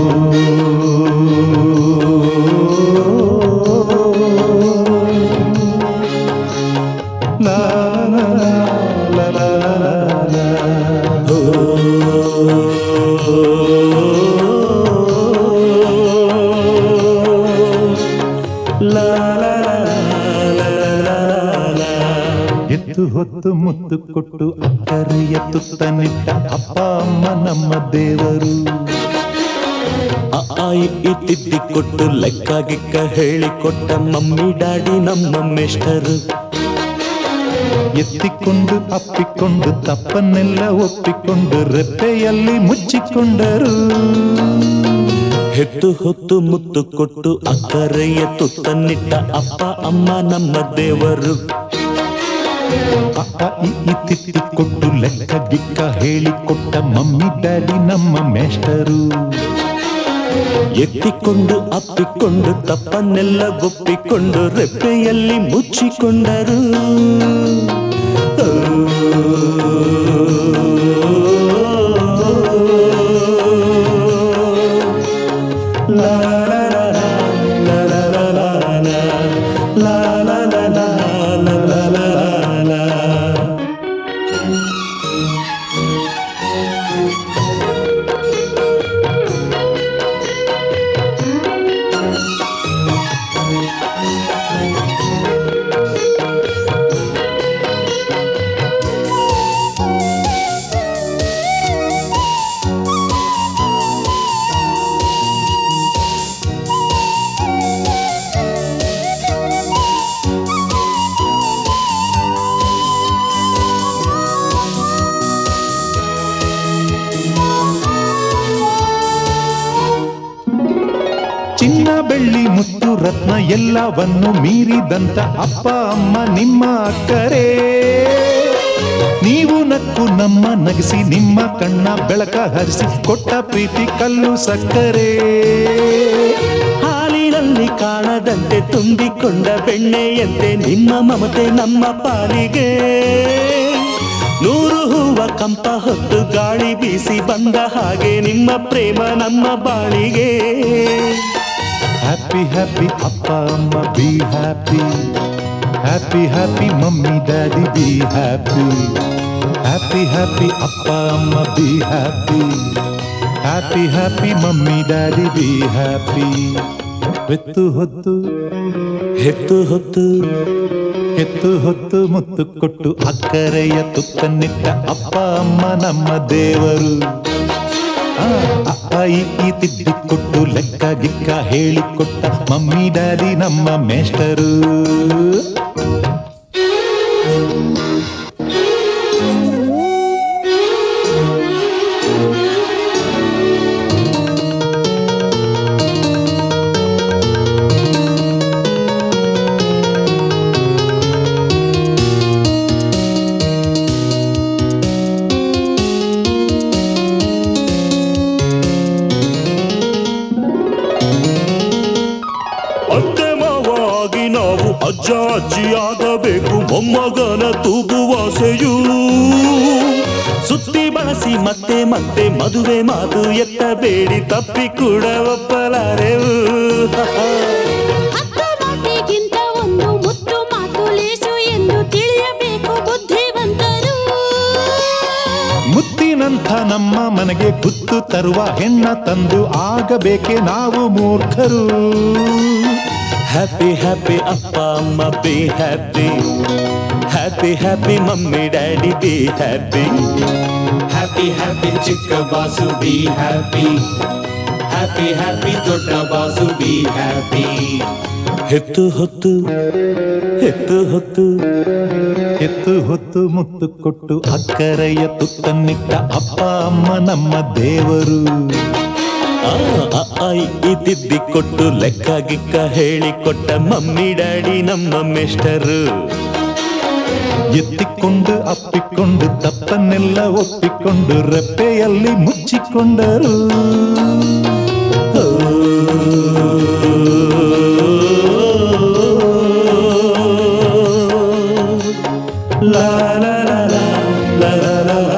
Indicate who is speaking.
Speaker 1: ಲಾ ಲಾ ಲಾ ಲಾ ಲಾ ಎತ್ತು ಹೊತ್ತು ಮುತ್ತು ಕೊಟ್ಟು ಅಕ್ಕರೆಯ ತುತ್ತನಿಟ್ಟ ಅಪ್ಪ ಅಮ್ಮ ನಮ್ಮ ದೇವರು
Speaker 2: ಅ, ಆ, ಇ, ಈ ತಿದ್ದಿ ಕೊಟ್ಟು ಲೆಕ್ಕ ಗಿಕ್ಕ ಹೇಳಿಕೊಟ್ಟ ಮಮ್ಮಿ ಡ್ಯಾಡಿ ನಮ್ಮ ಮೆಷ್ಟರು
Speaker 1: ಎತ್ತಿಕೊಂಡು ಅಪ್ಪಿಕೊಂಡು ತಪ್ಪನ್ನೆಲ್ಲ ಒಪ್ಪಿಕೊಂಡು ರೆಪ್ಪೆಯಲ್ಲಿ ಮುಚ್ಚಿಕೊಂಡರು
Speaker 2: ಹೆತ್ತು ಹೊತ್ತು ಮುತ್ತು ಕೊಟ್ಟು ಅಕ್ಕರೆಯ ತುತ್ತನ್ನಿಟ್ಟ ಅಪ್ಪ ಅಮ್ಮ ನಮ್ಮ ದೇವರು
Speaker 1: ಅ, ಆ, ಇ, ಈ ತಿತ್ತಿ ಕೊಟ್ಟು ಲೆಕ್ಕ ಗಿಕ್ಕ ಹೇಳಿಕೊಟ್ಟ ಮಮ್ಮಿ ಡ್ಯಾಡಿ ನಮ್ಮ ಮೇಷ್ಟರು
Speaker 2: ಎತ್ತಿಕೊಂಡು ಅಪ್ಪಿಕೊಂಡು ತಪ್ಪನ್ನೆಲ್ಲ ಒಪ್ಪಿಕೊಂಡು ರೆಪ್ಪೆಯಲ್ಲಿ ಮುಚ್ಚಿಕೊಂಡರು ಲಾ ಲಾ ಲಾ ಲಾ ಲಾ ಲಾ ಲಾ ಲಾ ಲಾ. ಲಾ ಲಾ ಲಾ ಲಾ ಲಾ ಲಾ ಲಾ ಲಾ.
Speaker 1: ಚಿನ್ನ ಬೆಳ್ಳಿ ಮುತ್ತು ರತ್ನ ಎಲ್ಲವನ್ನು ಮೀರಿದಂತ ಅಪ್ಪ ಅಮ್ಮ ನಿಮ್ಮ ಅಕ್ಕರೇ ನೀವು ನಕ್ಕು ನಮ್ಮ ನಗಿಸಿ ನಿಮ್ಮ ಕಣ್ಣ ಬೆಳಕ ಹರಿಸಿ ಕೊಟ್ಟ ಪ್ರೀತಿ ಕಲ್ಲು ಸಕ್ಕರೆ
Speaker 2: ಹಾಲಿನಲ್ಲಿ ಕಾಣದಂತೆ ತುಂಬಿಕೊಂಡ ಬೆಣ್ಣೆಯಂತೆ ನಿಮ್ಮ ಮಮತೆ ನಮ್ಮ ಪಾಲಿಗೆ ನೂರು ಹೂವ ಕಂಪ ಹೊತ್ತು ಗಾಳಿ ಬೀಸಿ ಬಂದ ಹಾಗೆ ನಿಮ್ಮ ಪ್ರೇಮ ನಮ್ಮ ಬಾಳಿಗೆ
Speaker 1: ಹ್ಯಾಪಿ ಹ್ಯಾಪಿ ಅಪ್ಪ ಅಮ್ಮ be happy happy happy mummy daddy be happy happy happy ಅಪ್ಪ ಅಮ್ಮ be happy happy happy mummy daddy be happy ಎತ್ತು ಹೊತ್ತು
Speaker 2: ಹೆತ್ತು ಹೊತ್ತು
Speaker 1: ಎತ್ತು ಹೊತ್ತು ಮುತ್ತು ಕೊಟ್ಟು ಅಕ್ಕರೆಯ ತುತ್ತನ್ನಿಟ್ಟ ಅಪ್ಪ ಅಮ್ಮ ನಮ್ಮ ದೇವರು ಆ, ಅ, ಆ, ಇ, ಈ ತಿದ್ದಿ ಕೊಟ್ಟು ಲೆಕ್ಕ ಗಿಕ್ಕ ಹೇಳಿಕೊಟ್ಟ ಮಮ್ಮಿ ಡ್ಯಾಡಿ ನಮ್ಮ ಮೇಷ್ಟರು
Speaker 2: ಅತ್ತೆ ಮಾವಾಗಿ ನಾವು ಅಜ್ಜ ಅಜ್ಜಿಯಾಗಬೇಕು ಮೊಮ್ಮಗನ ತೂಗುವಾಸೆಯು ಸುತ್ತಿ ಬಳಸಿ ಮತ್ತೆ ಮತ್ತೆ ಮದುವೆ ಮಾತು ಎತ್ತಬೇಡಿ ತಪ್ಪಿ ಕೂಡ ಒಪ್ಪಲಾರೆವು
Speaker 3: ಹತ್ತು ಮಾತಿಗಿಂತ ಒಂದು ಮುತ್ತು ಮಾತು ಲೇಸು ಎಂದು ತಿಳಿಯಬೇಕು ಬುದ್ಧಿವಂತರು
Speaker 1: ಮುತ್ತಿನಂಥ ನಮ್ಮ ಮನೆಗೆ ಗುತ್ತು ತರುವ ಹೆಣ್ಣ ತಂದು ಆಗಬೇಕೆ ನಾವು ಮೂರ್ಖರು
Speaker 2: ಹ್ಯಾಪಿ ಹ್ಯಾಪಿ ಅಪ್ಪ ಅಮ್ಮ be happy happy happy mummy daddy be happy
Speaker 4: happy happy ಚಿಕ್ಕ boss be happy happy happy ದೊಡ್ಡ ಬಾಸು ಬಿ ಹ್ಯಾಪಿ
Speaker 2: ಹೆತ್ತು ಹೊತ್ತು ಹೆತ್ತು ಹೊತ್ತು
Speaker 1: ಎತ್ತು ಹೊತ್ತು ಮುತ್ತು ಕೊಟ್ಟು ಅಕ್ಕರೆಯ ತುತ್ತನ್ನಿಟ್ಟ ಅಪ್ಪ ಅಮ್ಮ ನಮ್ಮ ದೇವರು
Speaker 2: ಆ, ಆ, ಆ, ಈ ತಿದ್ದಿ ಕೊಟ್ಟು ಲೆಕ್ಕ ಗಿಕ್ಕ ಹೇಳಿಕೊಟ್ಟ ಮಮ್ಮಿ ಡ್ಯಾಡಿ ನಮ್ಮ ಮೆಷ್ಟರು
Speaker 1: ಎತ್ತಿಕೊಂಡು ಅಪ್ಪಿಕೊಂಡು ತಪ್ಪನ್ನೆಲ್ಲ ಒಪ್ಪಿಕೊಂಡು ರೆಪ್ಪೆಯಲ್ಲಿ ಮುಚ್ಚಿಕೊಂಡರು
Speaker 2: ಲಾ ಲಾ ಲಾ ಲಾ ಲಾ ಲಾ ಲಾ